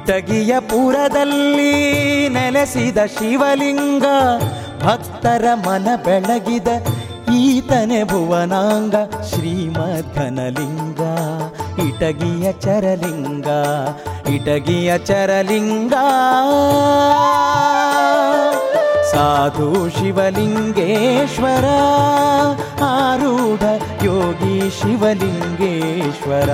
ಇಟಗಿಯ ಪುರದಲ್ಲಿ ನೆಲೆಸಿದ ಶಿವಲಿಂಗ ಭಕ್ತರ ಮನ ಬೆಳಗಿದ ಈತನೆ ಭುವನಾಂಗ ಶ್ರೀಮಧ್ವನಲಿಂಗ ಇಟಗಿಯ ಚರಲಿಂಗ ಇಟಗಿಯ ಚರಲಿಂಗ ಸಾಧು ಶಿವಲಿಂಗೇಶ್ವರ ಆರೂಢ ಯೋಗಿ ಶಿವಲಿಂಗೇಶ್ವರ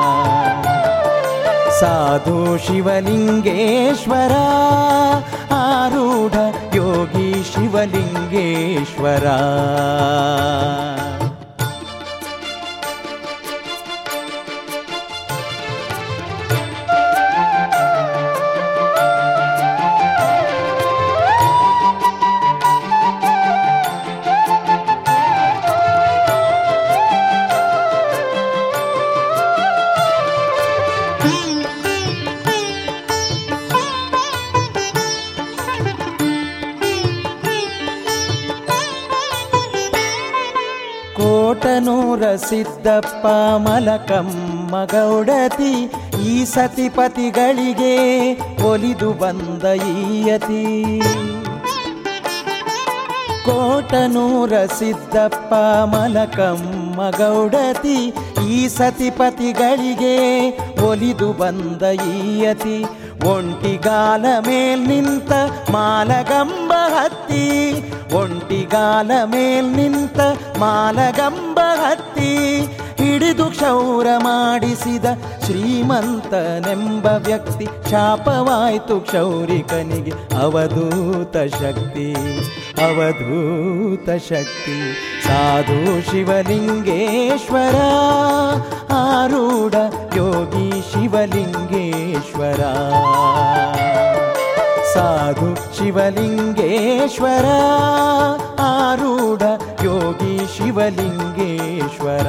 ಸಾಧು ಶಿವಲಿಂಗೇಶ್ವರ ಆರೂಢ ಯೋಗಿ ಶಿವಲಿಂಗೇಶ್ವರ ಕೋಟನೂರ ಸಿದ್ದಪ್ಪ ಮಲಕಮ್ಮ ಗೌಡತಿ ಈ ಸತಿಪತಿಗಳಿಗೆ ಒಲಿದು ಬಂದ ಈಯತಿ ಕೋಟನೂರ ಸಿದ್ದಪ್ಪ ಮಲಕಮ್ಮ ಗೌಡತಿ ಈ ಸತಿಪತಿಗಳಿಗೆ ಒಲಿದು ಬಂದ ಈಯತಿ ಒಂಟಿಗಾಲ ಮೇಲ್ ನಿಂತ ಮಾಲಗಂಬ ಹತ್ತಿ ಒಂಟಿಗಾಲ ಮೇಲ್ ನಿಂತ ಮಾಲಗಂಬ ಹತ್ತಿ ಹಿಡಿದು ಕ್ಷೌರ ಮಾಡಿಸಿದ ಶ್ರೀಮಂತನೆಂಬ ವ್ಯಕ್ತಿ ಶಾಪವಾಯ್ತು ಕ್ಷೌರಿಕನಿಗೆ ಅವಧೂತ ಶಕ್ತಿ ಅವಧೂತ ಶಕ್ತಿ ಸಾಧು ಶಿವಲಿಂಗೇಶ್ವರ ಆರೂಢ ಯೋಗಿ ಶಿವಲಿಂಗೇಶ್ವರ ಸಾಧು ಶಿವಲಿಂಗೇಶ್ವರ ಆರೂಢ ಯೋಗಿ ಶಿವಲಿಂಗೇಶ್ವರ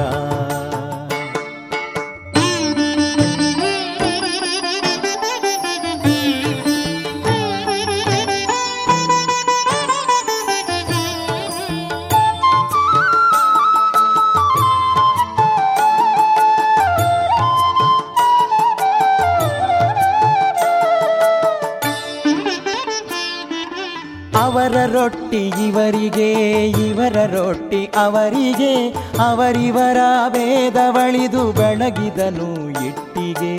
ಅವರ ರೊಟ್ಟಿ ಇವರಿಗೆ ಇವರ ರೊಟ್ಟಿ ಅವರಿಗೆ ಅವರಿವರ ಭೇದವಳಿದು ಬೆಳಗಿದನು ಇಟ್ಟಿಗೆ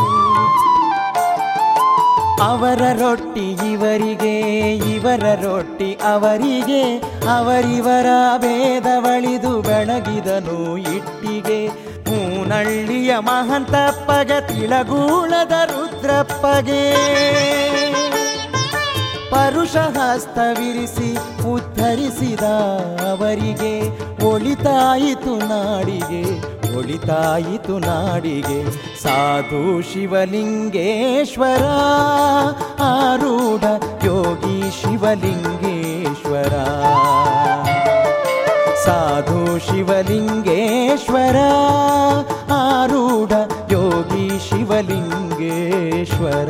ಅವರ ರೊಟ್ಟಿ ಇವರಿಗೆ ಇವರ ರೊಟ್ಟಿ ಅವರಿಗೆ ಅವರಿವರ ಭೇದವಳಿದು ಬೆಳಗಿದನು ಇಟ್ಟಿಗೆ ಹೂನಳ್ಳಿಯ ಮಹಂತಪ್ಪಗ ತಿಳಗೂಳದ ರುದ್ರಪ್ಪಗೆ ಪರುಷ ಹಸ್ತವಿರಿಸಿ ಉದ್ಧರಿಸಿದ ಅವರಿಗೆ ಒಳಿತಾಯಿತು ನಾಡಿಗೆ ಒಳಿತಾಯಿತು ನಾಡಿಗೆ ಸಾಧು ಶಿವಲಿಂಗೇಶ್ವರ ಆರೂಢ ಯೋಗಿ ಶಿವಲಿಂಗೇಶ್ವರ ಸಾಧು ಶಿವಲಿಂಗೇಶ್ವರ ಆರೂಢ ಯೋಗಿ ಶಿವಲಿಂಗೇಶ್ವರ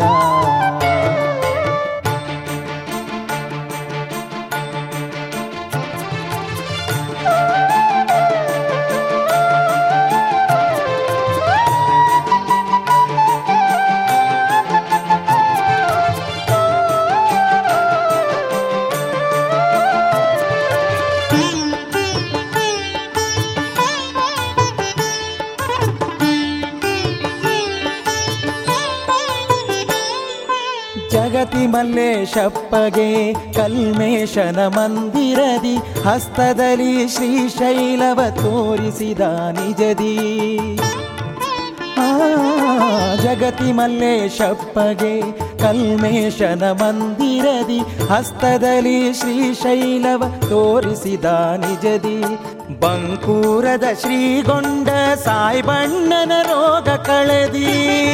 ಜಗತಿ ಮಲ್ಲೇಶಪ್ಪಗೆ ಕಲ್ಮೇಶನ ಮಂದಿರದಿ ಹಸ್ತದಲ್ಲಿ ಶ್ರೀಶೈಲವ ತೋರಿಸಿದ ನಿಜದಿ ಆ, ಜಗತಿ ಮಲ್ಲೇಶಪ್ಪಗೆ ಕಲ್ಮೇಶನ ಮಂದಿರದಿ ಹಸ್ತದಲ್ಲಿ ಶ್ರೀಶೈಲವ ತೋರಿಸಿದ ನಿಜದಿ ಬಂಕೂರದ ಶ್ರೀಗೊಂಡ ಸಾಯ್ಬಣ್ಣನ ರೋಗ ಕಳೆದಿ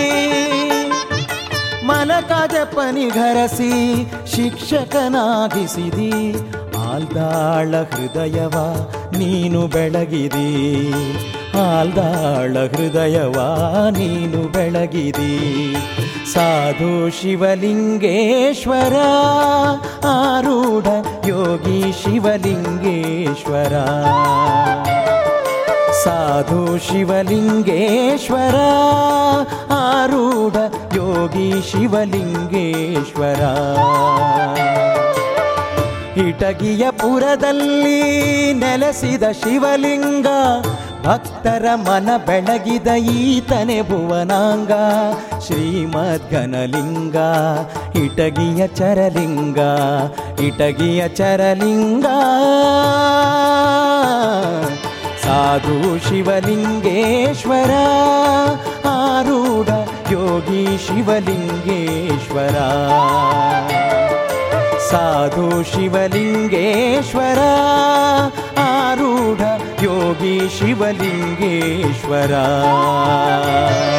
ಮಲಕಾಜಪ್ಪನಿಘರಸಿ ಶಿಕ್ಷಕನಾಗಿಸಿದಿ ಆಲ್ದಾಳ ಹೃದಯವ ನೀನು ಬೆಳಗಿದಿ ಆಲ್ದಾಳ ಹೃದಯವ ನೀನು ಬೆಳಗಿದಿ ಸಾಧು ಶಿವಲಿಂಗೇಶ್ವರ ಆರೂಢ ಯೋಗಿ ಶಿವಲಿಂಗೇಶ್ವರ ಸಾಧು ಶಿವಲಿಂಗೇಶ್ವರ ಆರೂಢ ಯೋಗಿ ಶಿವಲಿಂಗೇಶ್ವರ ಇಟಗಿಯ ಪುರದಲ್ಲಿ ನೆಲೆಸಿದ ಶಿವಲಿಂಗ ಭಕ್ತರ ಮನ ಬೆಳಗಿದ ಈತನೆ ಭುವನಾಂಗ ಶ್ರೀಮದ್ಗನಲಿಂಗ ಇಟಗಿಯ ಚರಲಿಂಗ ಇಟಗಿಯ ಚರಲಿಂಗ ಸಾಧು ಶಿವಲಿಂಗೇಶ್ವರ ಆರೂಢ ಯೋಗಿ ಶಿವಲಿಂಗೇಶ್ವರ ಸಾಧು ಶಿವಲಿಂಗೇಶ್ವರ ಆರೂಢ ಯೋಗಿ ಶಿವಲಿಂಗೇಶ್ವರ